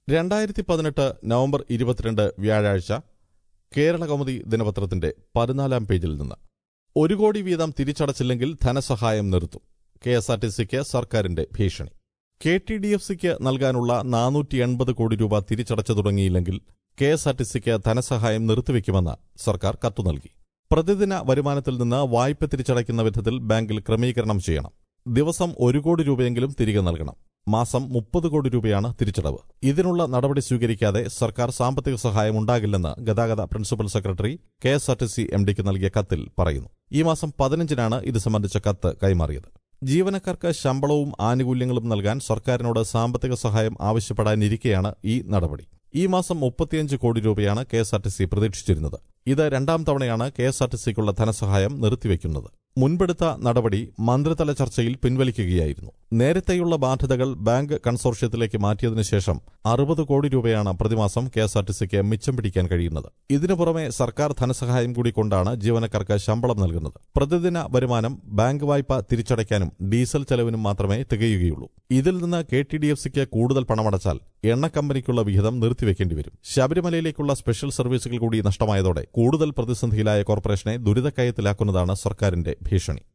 രണ്ടായിരത്തി പതിനെട്ട് നവംബർ ഇരുപത്തിരണ്ട് വ്യാഴാഴ്ച കേരള കൗമുദി ദിനപത്രത്തിന്റെ പതിനാലാം പേജിൽ നിന്ന് ഒരു കോടി വീതം തിരിച്ചടച്ചില്ലെങ്കിൽ ധനസഹായം നിർത്തും കെ എസ് ആർ ടി സിക്ക് സർക്കാരിന്റെ ഭീഷണി കെ ടി ഡി എഫ് സിക്ക് നൽകാനുള്ള നാനൂറ്റി എൺപത് കോടി രൂപ തിരിച്ചടച്ചു തുടങ്ങിയില്ലെങ്കിൽ കെ എസ് ആർ ടി സിക്ക് ധനസഹായം നിർത്തിവെക്കുമെന്ന് സർക്കാർ കത്തു നൽകി പ്രതിദിന വരുമാനത്തിൽ നിന്ന് വായ്പ തിരിച്ചടയ്ക്കുന്ന വിധത്തിൽ ബാങ്കിൽ ക്രമീകരണം ചെയ്യണം ദിവസം ഒരു കോടി രൂപയെങ്കിലും തിരികെ നൽകണം മാസം മുപ്പത് കോടി രൂപയാണ് തിരിച്ചടവ് ഇതിനുള്ള നടപടി സ്വീകരിക്കാതെ സർക്കാർ സാമ്പത്തിക സഹായം ഉണ്ടാകില്ലെന്ന് ഗതാഗത principal secretary K S R T C M ഡിക്ക് നൽകിയ കത്തിൽ പറയുന്നു ഈ മാസം പതിനഞ്ചിനാണ് ഇത് സംബന്ധിച്ച കത്ത് കൈമാറിയത് ജീവനക്കാർക്ക് ശമ്പളവും ആനുകൂല്യങ്ങളും നൽകാൻ സർക്കാരിനോട് സാമ്പത്തിക സഹായം ആവശ്യപ്പെടാനിരിക്കെയാണ് ഈ നടപടി ഈ മാസം മുപ്പത്തിയഞ്ച് കോടി രൂപയാണ് K S R T C പ്രതീക്ഷിച്ചിരുന്നത് ഇത് രണ്ടാം തവണയാണ് കെ എസ് ആർ ടി സിക്കുള്ള ധനസഹായം നിർത്തിവെക്കുന്നത് മുൻപെടുത്ത നടപടി മന്ത്രിതല ചർച്ചയിൽ പിൻവലിക്കുകയായിരുന്നു നേരത്തെയുള്ള ബാധ്യതകൾ ബാങ്ക് കൺസോർഷ്യത്തിലേക്ക് മാറ്റിയതിനു ശേഷം അറുപത് കോടി രൂപയാണ് പ്രതിമാസം കെ എസ് ആർ ടി സിക്ക് മിച്ചം പിടിക്കാൻ കഴിയുന്നത് ഇതിനു പുറമെ സർക്കാർ ധനസഹായം കൂടി കൊണ്ടാണ് ജീവനക്കാർക്ക് ശമ്പളം നൽകുന്നത് പ്രതിദിന വരുമാനം ബാങ്ക് വായ്പ തിരിച്ചടയ്ക്കാനും ഡീസൽ ചെലവിനും മാത്രമേ തികയുകയുള്ളൂ ഇതിൽ നിന്ന് കെ ടി ഡി എഫ് സിക്ക് കൂടുതൽ പണമടച്ചാൽ എണ്ണ കമ്പനിക്കുള്ള വിഹിതം നിർത്തിവെക്കേണ്ടി വരും ശബരിമലയിലേക്കുള്ള സ്പെഷ്യൽ സർവീസുകൾ കൂടി നഷ്ടമായതോടെ കൂടുതൽ പ്രതിസന്ധിയിലായ കോർപ്പറേഷനെ ദുരിതക്കയത്തിലാക്കുന്നതാണ് സർക്കാരിന്റെ ഭീഷണി